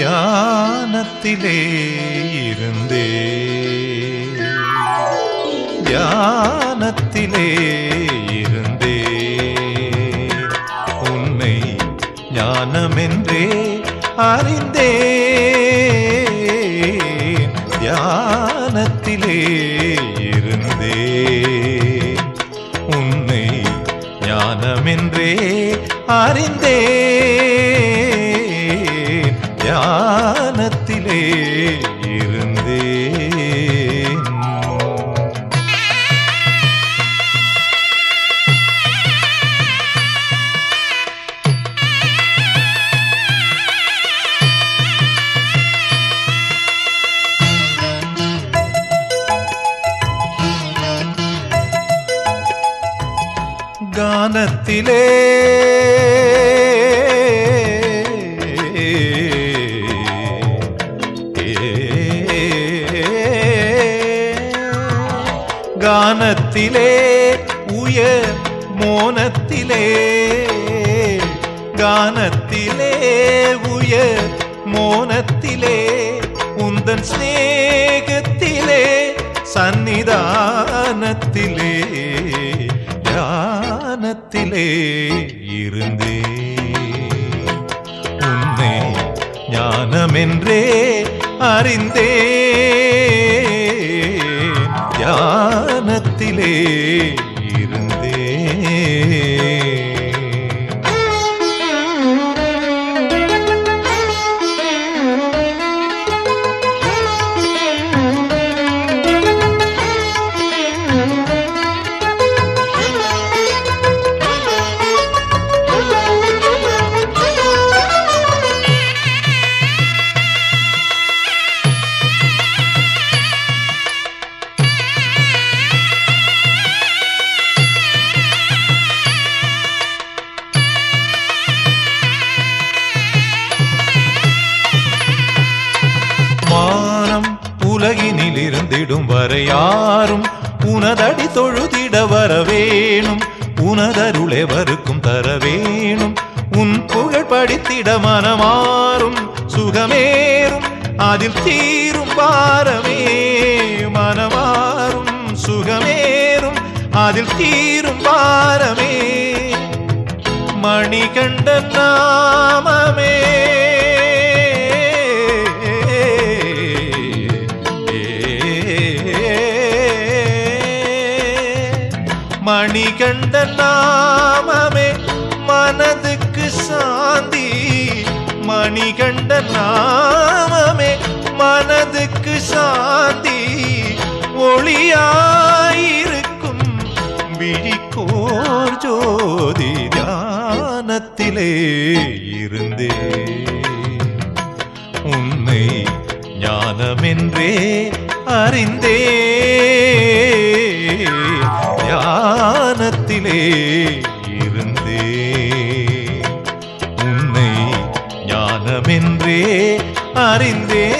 தியானத்திலே இருந்தே தியானத்திலே இருந்தே உன்னை ஞானமென்றே அறிந்தே தியானத்திலே இருந்தே உன்னை ஞானமென்றே அறிந்தே ஞானத்திலே இருந்தேன் கானத்திலே கானத்திலே உயர் மோனத்திலே கானத்திலே உயர் மோனத்திலே உந்தன் சிநேகத்திலே சந்நிதானத்திலே ஞானத்திலே இருந்தே உன்னை ஞானமென்றே அறிந்தே ஞானத்திலே இருந்தே மானம் உலகினில் இருந்திடும் வரை யாரும் உனதடி தொழுதிட வர வேணும் உனதருளே வருக்கும் தர வேணும் உன் புகழ் படித்திட மனமாறும் சுகமேறும் அதில் தீரும் பாரமே மனமாறும் சுகமேறும் அதில் தீரும் பாரமே மணிகண்ட நாமமே மணிகண்ட நாமமே மனதுக்கு சாந்தி மணிகண்ட நாமமே மனதுக்கு சாந்தி ஒளியாயிருக்கும் விழிக்கோர் ஜோதி தியானத்திலே இருந்தே உன்னை ஞானமென்றே அறிந்தே ஞானத்திலே இருந்தே உன்னை ஞானமென்றே அறிந்தே